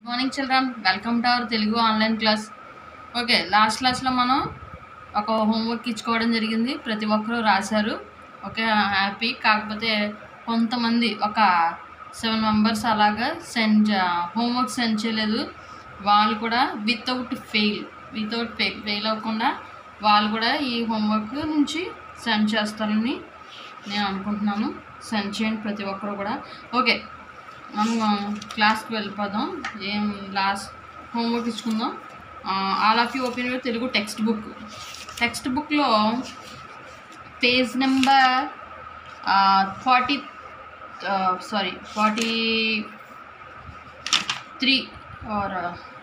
morning children welcome to our Telugu online class okay last క్లాస్లో మనం ఒక హోంవర్క్ ఇచ్చుకోవడం జరిగింది ప్రతి ఒక్కరూ రాశారు ఓకే హ్యాపీ కాకపోతే కొంతమంది ఒక సెవెన్ మెంబర్స్ అలాగా సెండ్ హోంవర్క్ సెండ్ చేయలేదు వాళ్ళు కూడా without fail without fail fail అవ్వకుండా వాళ్ళు కూడా ఈ హోంవర్క్ నుంచి సెండ్ చేస్తారని నేను అనుకుంటున్నాను సెండ్ చేయండి ప్రతి ఒక్కరు కూడా ఓకే మనం క్లాస్కి వెళ్ళిపోదాం ఏం లాస్ట్ హోంవర్క్ ఇచ్చుకుందాం all of you open your Telugu text book text బుక్లో page number forty sorry forty three or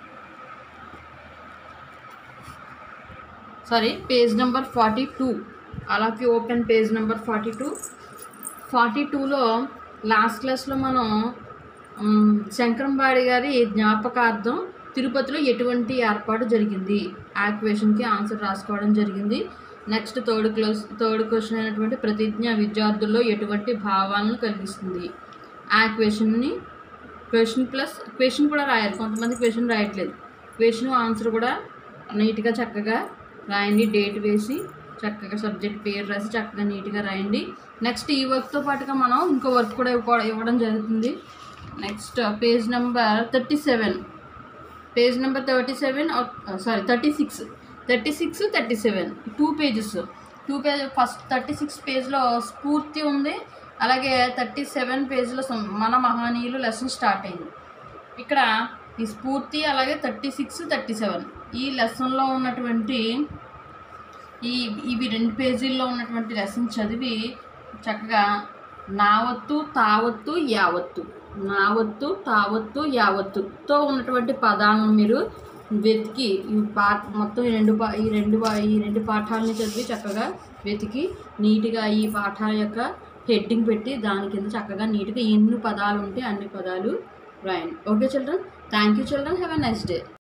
sorry page number forty two all of you open page number forty two forty టూలో last క్లాస్లో మనం మ్, శంకరంబాడి గారి జ్ఞాపకార్థం తిరుపతిలో ఎటువంటి ఏర్పాటు జరిగింది ఆ క్వశ్చన్కి ఆన్సర్ రాసుకోవడం జరిగింది next third class third question అయినటువంటి ప్రతిజ్ఞ విద్యార్థుల్లో ఎటువంటి భావాలను కలిగిస్తుంది ఆ క్వశ్చన్ని క్వశ్చన్ ప్లస్ క్వశ్చన్ కూడా రాయాలి కొంతమంది క్వశ్చన్ రాయట్లేదు క్వశ్చన్ ఆన్సర్ కూడా నీట్గా చక్కగా రాయండి డేట్ వేసి చక్కగా సబ్జెక్ట్ పేరు రాసి చక్కగా నీట్గా రాయండి నెక్స్ట్ ఈ వర్క్తో పాటుగా మనం ఇంకో వర్క్ కూడా ఇవ్వ ఇవ్వడం జరుగుతుంది next page number thirty seven page number thirty seven sorry thirty six thirty six thirty seven two pages two page first thirty six పేజ్లో స్ఫూర్తి ఉంది అలాగే థర్టీ సెవెన్ పేజ్లో సం- మన మహనీయులు లెసన్ స్టార్ట్ అయింది ఇక్కడ ఈ స్ఫూర్తి అలాగే థర్టీ సిక్స్ థర్టీ సెవెన్ ఈ లెసన్లో ఉన్నటువంటి ఈ ఇవి రెండు పేజీల్లో ఉన్నటువంటి లెసన్ చదివి చక్కగా నావత్తు తావత్తు యావత్తు నావత్తు తావత్తు యావత్తుతో ఉన్నటువంటి పదాలను మీరు వెతికి ఈ పా మొత్తం ఈ రెండు పా ఈ రెండు పా- ఈ రెండు పాఠాలని చదివి చక్కగా వెతికి నీట్గా ఈ పాఠాల యొక్క హెడ్డింగ్ పెట్టి దాని కింద చక్కగా నీట్గా ఎన్ని పదాలు ఉంటే అన్ని పదాలు రాయండి okay children thank you children have a nice day